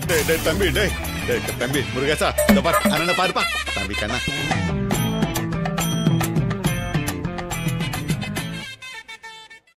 டேய் டேய் தம்பி டேய் டேய் தம்பி முருகேசா இந்த பாரு அண்ணனை பாருப்பா தம்பி கண்ணா